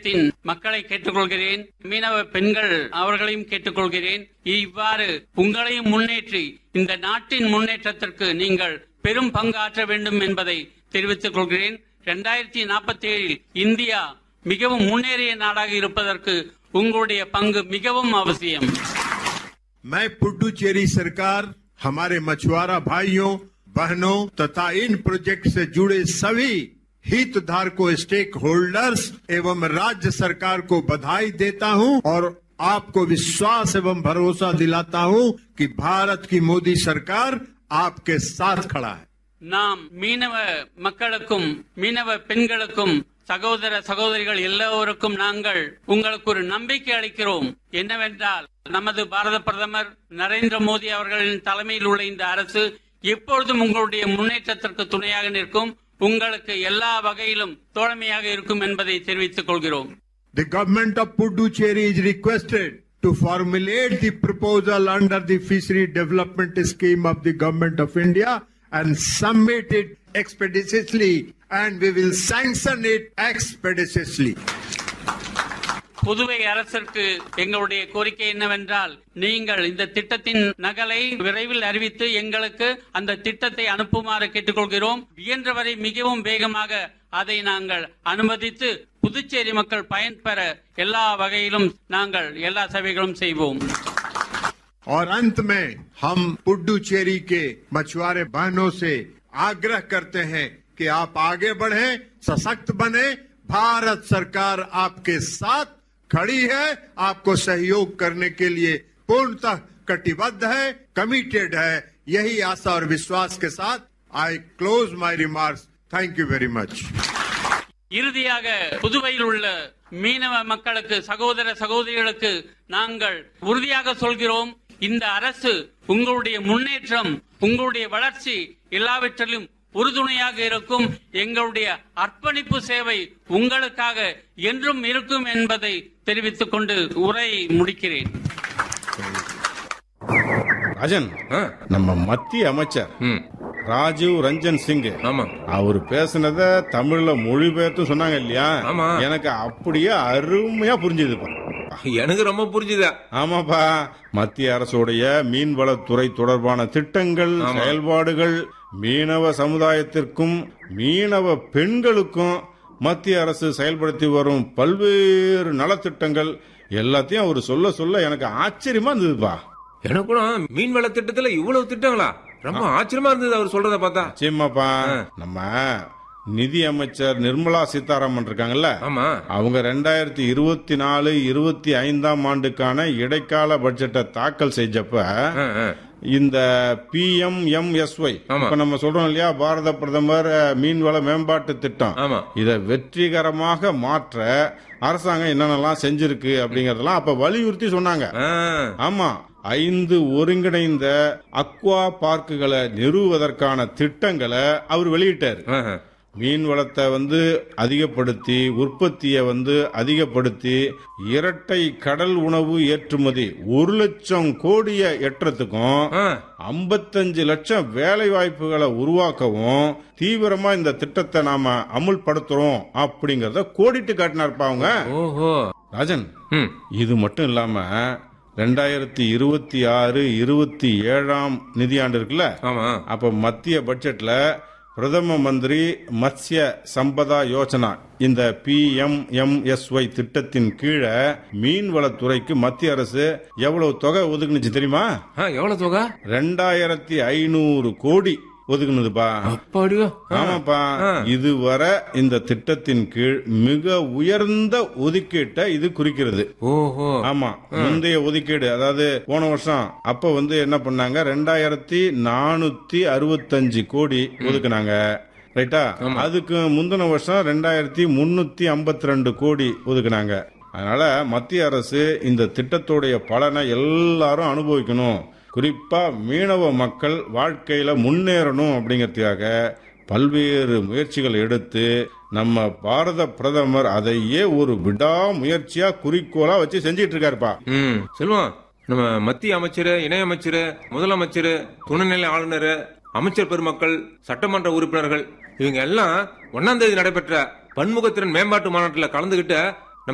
மாநிலத்தின் மக்களை கேட்டுக்கொள்கிறேன் மீனவ பெண்கள் அவர்களையும் கேட்டுக்கொள்கிறேன் இவ்வாறு உங்களையும் முன்னேற்றி இந்த நாட்டின் முன்னேற்றத்திற்கு நீங்கள் பெரும் பங்காற்ற வேண்டும் என்பதை தெரிவித்துக் கொள்கிறேன் இரண்டாயிரத்தி நாற்பத்தி ஏழில் இந்தியா மிகவும் முன்னேறிய நாடாக இருப்பதற்கு உங்களுடைய பங்கு மிகவும் அவசியம் मैं पुडुचेरी सरकार हमारे मछुआरा भाइयों बहनों तथा इन प्रोजेक्ट से जुड़े सभी हितधारकों स्टेक होल्डर्स एवं राज्य सरकार को बधाई देता हूं और आपको विश्वास एवं भरोसा दिलाता हूं कि भारत की मोदी सरकार आपके साथ खड़ा है நாம் மீனவ மக்களுக்கும் மீனவ பெண்களுக்கும் சகோதர சகோதரிகள் எல்லோருக்கும் நாங்கள் உங்களுக்கு ஒரு நம்பிக்கை அளிக்கிறோம் என்னவென்றால் நமது பாரத பிரதமர் நரேந்திர மோடி அவர்களின் தலைமையில் உள்ள இந்த அரசு எப்பொழுதும் உங்களுடைய முன்னேற்றத்திற்கு துணையாக நிற்கும் உங்களுக்கு எல்லா வகையிலும் தோழமையாக இருக்கும் என்பதை தெரிவித்துக் கொள்கிறோம் The government of Puducherry is requested to formulate the proposal under the fishery development scheme of the government of India and submit it expeditiously and we will sanction it expeditiously. Puduvai அரசிற்கு எங்களுடைய கோரிக்கை என்னவென்றால் நீங்கள் இந்த திட்டத்தின் நகலை விரைவில் அறிவித்து எங்களுக்கு அந்த திட்டத்தை அனுப்புமாறு கேட்டுக்கொள்கிறோம் இயன்றவரை மிகவும் வேகமாக அதை நாங்கள் அனுமதித்து புதுச்சேரி மக்கள் பயன்பெற எல்லா வகையிலும் நாங்கள் எல்லா சேவைகளும் செய்வோம் और अंत में हम पुडुचेरी के मछुआरे बहनों से आग्रह करते हैं कि आप आगे बढ़ें सशक्त बने भारत सरकार आपके साथ खड़ी है आपको सहयोग करने के लिए पूर्णतः कटिबद्ध है कमिटेड है यही आशा और विश्वास के साथ I close my remarks thank you very much இறுதியாக புதுவையில் உள்ள மீனவ மக்களுக்கு சகோதர சகோதரிகளுக்கு நாங்கள் உறுதியாக சொல்கிறோம் இந்த அரசு உங்களுடைய முன்னேற்றம் உங்களுடைய வளர்ச்சி எல்லாவற்றிலும் உறுதுணையாக இருக்கும் எங்களுடைய அர்ப்பணிப்பு சேவை உங்களுக்காக என்றும் இருக்கும் என்பதை தெரிவித்துக் கொண்டு உரை முடிக்கிறேன் ராஜன் ஆ, நம்ம மத்திய அமைச்சர் ம், ராஜீவ் ரஞ்சன் சிங் ஆமா அவர் பேசுனத தமிழ்ல மொழிபெயர்த்து சொன்னாங்க இல்லையா ஆமா. எனக்கு அப்படியே அருமையா புரிஞ்சுதுப்பா எனக்கு ரொம்ப புரிஞ்சுதா ஆமாப்பா மத்திய அரசுடைய மீன்வளத்துறை தொடர்பான திட்டங்கள் ஆமா. செயல்பாடுகள் மீனவ சமுதாயத்திற்கும் மீனவ பெண்களுக்கும் மத்திய அரசு செயல்படுத்தி வரும் பல்வேறு நலத்திட்டங்கள் எல்லாத்தையும் அவர் சொல்ல சொல்ல எனக்கு ஆச்சரியமா இருந்ததுப்பா எனக்கு கூட மீன் வள திட்டத்துல இவ்வளவு திட்டங்களா ரொம்ப ஆச்சரியமா இருந்தது அவர் சொல்றத பார்த்தா நிச்சயமாப்பா நம்ம நிதி அமைச்சர் நிர்மலா சீதாராமன் இருக்காங்கல்ல ஆமா அவங்க ரெண்டாயிரத்தி இருபத்தி நாலு இருபத்தி ஐந்தாம் ஆண்டுக்கான இடைக்கால பட்ஜெட்டை தாக்கல் செஞ்சப்ப ஆ, ஆ. இந்த P M M S Y ஆமா. இப்ப நம்ம சொல்றோம் இல்லையா பாரத பிரதமர் அஹ், மீன்வள மேம்பாட்டு திட்டம் ஆமா இதை வெற்றிகரமாக மாற்ற அரசாங்கம் என்னென்னலாம் செஞ்சிருக்கு அப்படிங்கறதெல்லாம் அப்ப வலியுறுத்தி சொன்னாங்க ஆ, ஆமா ஐந்து ஒருங்கிணைந்த அக்வா பார்க்குகளை நிறுவுவதற்கான திட்டங்களை அவர் வெளியிட்டார் ஆ, ஆ. மீன் வளத்தை வந்து அதிகப்படுத்தி உற்பத்தியை வந்து அதிகப்படுத்தி இரட்டை கடல் உணவு ஏற்றுமதி ஒரு லட்சம் கோடியை எட்டுறதுக்கும் ஆ, ஐம்பத்தஞ்சு லட்சம் வேலை வாய்ப்புகளை உருவாக்கவும் தீவிரமா இந்த திட்டத்தை நாம அமுல்படுத்துறோம் அப்படிங்கறத கோடிட்டு காட்டினார்ப்பா அவங்க ஓஹோ ராஜன் ம், இது மட்டும் இல்லாம ரெண்டாயிரத்தி இருபத்தி ஆறு இருபத்தி ஏழாம் நிதியாண்டு இருக்குல்ல ஆமா அப்ப மத்திய பட்ஜெட்ல பிரதம மந்திரி மத்ஸ்ய சம்பதா யோஜனா இந்த P M M S Y திட்டத்தின் கீழே மீன்வளத்துறைக்கு மத்திய அரசு எவ்வளவு தொகை ஒதுக்குனுச்சு தெரியுமா ஆ, எவ்வளவு தொகை ரெண்டாயிரத்தி ஐநூறு கோடி ஒதுக்குனதுப்பா அப்பாடியோ ஆ, ஆமாப்பா ஆ. இதுவரை இந்த திட்டத்தின் கீழ் மிக உயர்ந்த ஒதுக்கீட்டை இது குறிக்கிறது ஓஹோ ஆமா முந்தைய ஒதுக்கீடு அதாவது போன வருஷம் அப்ப வந்து என்ன பண்ணாங்க ரெண்டாயிரத்தி நானூத்தி அறுபத்தஞ்சு கோடி ஒதுக்குனாங்க ரைட்டா அதுக்கு முந்தின வருஷம் ரெண்டாயிரத்தி முன்னூத்தி ஐம்பத்தி ரெண்டு கோடி ஒதுக்குனாங்க அதனால மத்திய அரசு இந்த திட்டத்துடைய பலனை எல்லாரும் அனுபவிக்கணும் குறிப்பா மீனவ மக்கள் வாழ்க்கையில முன்னேறணும் அப்படிங்கறதுக்காக பல்வேறு முயற்சிகள் எடுத்து நம்ம பாரத பிரதமர் அதையே ஒரு விடாமுயற்சியா குறிக்கோளா வச்சு செஞ்சிட்டு இருக்காருப்பா ம் செல்வம் நம்ம மத்திய அமைச்சர் இணையமைச்சர் முதலமைச்சர் துணைநிலை ஆளுநர் அமைச்சர் பெருமக்கள் சட்டமன்ற உறுப்பினர்கள் இவங்க எல்லாம் ஒன்னாம் தேதி நடைபெற்ற பன்முகத்திறன் மேம்பாட்டு மாநாட்டில் கலந்துகிட்டு